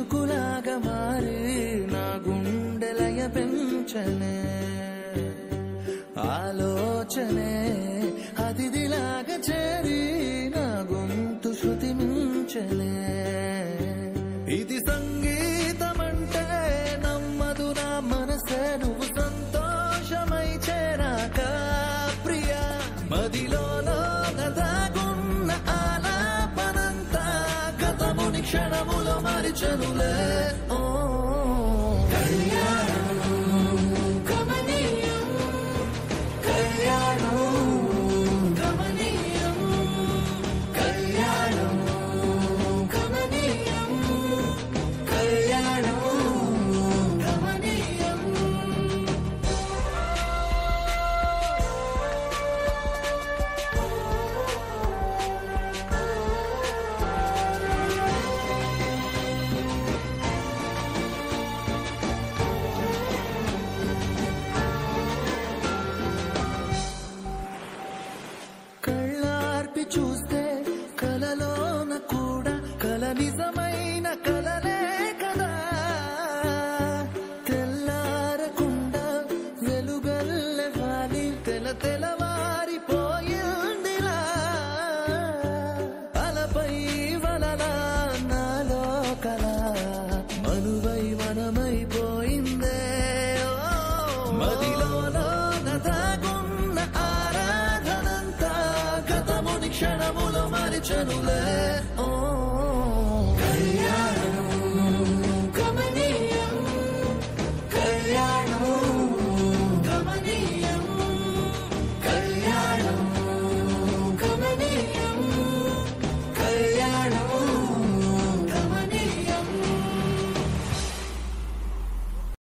చినుకులాగా మారి నా గుండెలయ పెంచనే ఆలోచనే అతిథిలాగా చేరి నా గొంతు శృతి మించనే ఇది సంగీతమంటే నమ్మదు నా మనసే నువ్వు సంతోషమై చేరాక ప్రియా మదిలో దాగున్న ఆలాపనంతా గతముని క్షణములో మరిచనులే